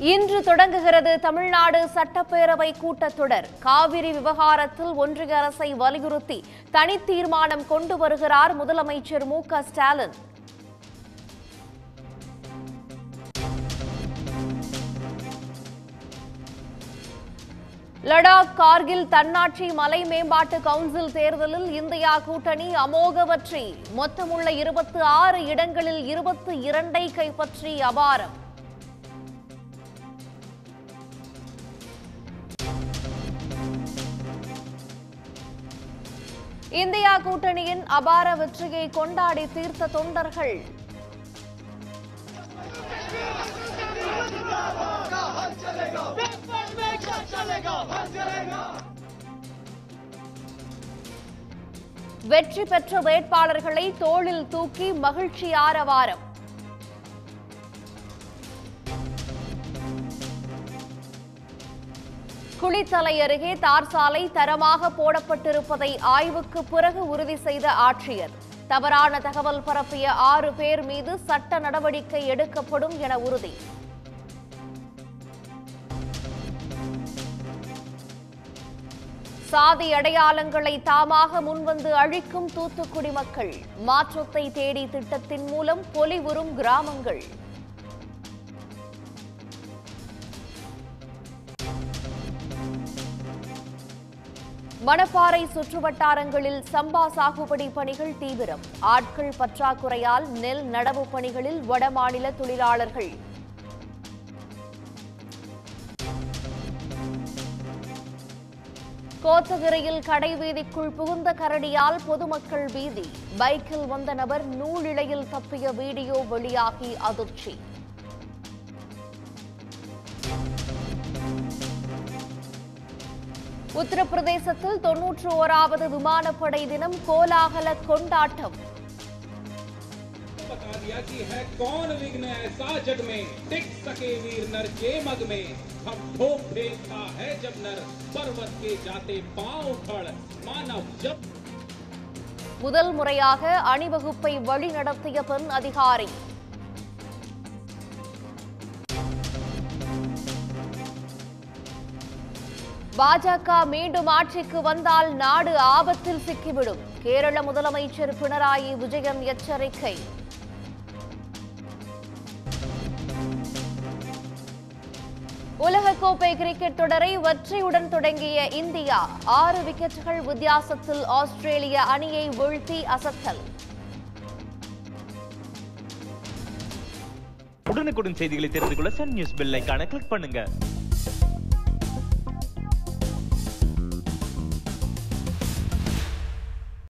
இன்று தொடங்குகிறது தமிழ்நாடு சட்டப்பேரவை கூட்டத்தொடர் காவிரி விவகாரத்தில் ஒன்றிய அரசை வலியுறுத்தி தனி தீர்மானம் கொண்டு வருகிறார் முதலமைச்சர் மு க ஸ்டாலின் லடாக் கார்கில் தன்னாட்சி மலை மேம்பாட்டு கவுன்சில் தேர்தலில் இந்தியா கூட்டணி அமோக வெற்றி மொத்தமுள்ள இருபத்தி ஆறு இடங்களில் இருபத்தி இரண்டை கைப்பற்றி அபாரம் இந்தியா கூட்டணியின் அபார வெற்றியை கொண்டாடி தீர்த்த தொண்டர்கள் வெற்றி பெற்ற வேட்பாளர்களை தோளில் தூக்கி மகிழ்ச்சி ஆரவாரம் குளித்தலை அருகே தார் சாலை தரமாக போடப்பட்டிருப்பதை ஆய்வுக்கு பிறகு உறுதி செய்த ஆட்சியர் தவறான தகவல் பரப்பிய ஆறு பேர் மீது சட்ட நடவடிக்கை எடுக்கப்படும் என உறுதி சாதி அடையாளங்களை தாமாக முன்வந்து அழிக்கும் தூத்துக்குடி மக்கள் மாற்றத்தை தேடி திட்டத்தின் மூலம் பொலிவுறும் கிராமங்கள் மணப்பாறை சுற்றுவட்டாரங்களில் சம்பா சாகுபடி பணிகள் தீவிரம் ஆட்கள் பற்றாக்குறையால் நெல் நடவு பணிகளில் வடமாநில தொழிலாளர்கள் கோத்தகிரியில் கடைவீதிக்குள் புகுந்த கரடியால் பொதுமக்கள் பீதி பைக்கில் வந்த நபர் நூலிழையில் தப்பிய வீடியோ வெளியாகி அதிர்ச்சி உத்தரப்பிரதேசத்தில் தொன்னூற்று ஓராவது விமானப்படை தினம் கோலாகல கொண்டாட்டம் बता दिया कि है कौन विघ्न ऐसा जग में टिक सके वीर नर के मग में हम ठोक फेंकता है जब नर पर्वत के जाते पांव उखड़ मानव जब முதல் முறையாக அணிவகுப்பை வழிநடத்திய பெண் அதிகாரி பாஜக மீண்டும் ஆட்சிக்கு வந்தால் நாடு ஆபத்தில் சிக்கிவிடும் கேரள முதலமைச்சர் பினராயி விஜயன் எச்சரிக்கை உலகக்கோப்பை கிரிக்கெட் தொடரை வெற்றியுடன் தொடங்கிய இந்தியா ஆறு விக்கெட்டுகள் வித்தியாசத்தில் ஆஸ்திரேலிய அணியை வீழ்த்தி அசத்தல் உடனுக்குடன் செய்திகளை தெரிந்து கொள்ள சன் நியூஸ் பெல் ஐகானை கிளிக் பண்ணுங்க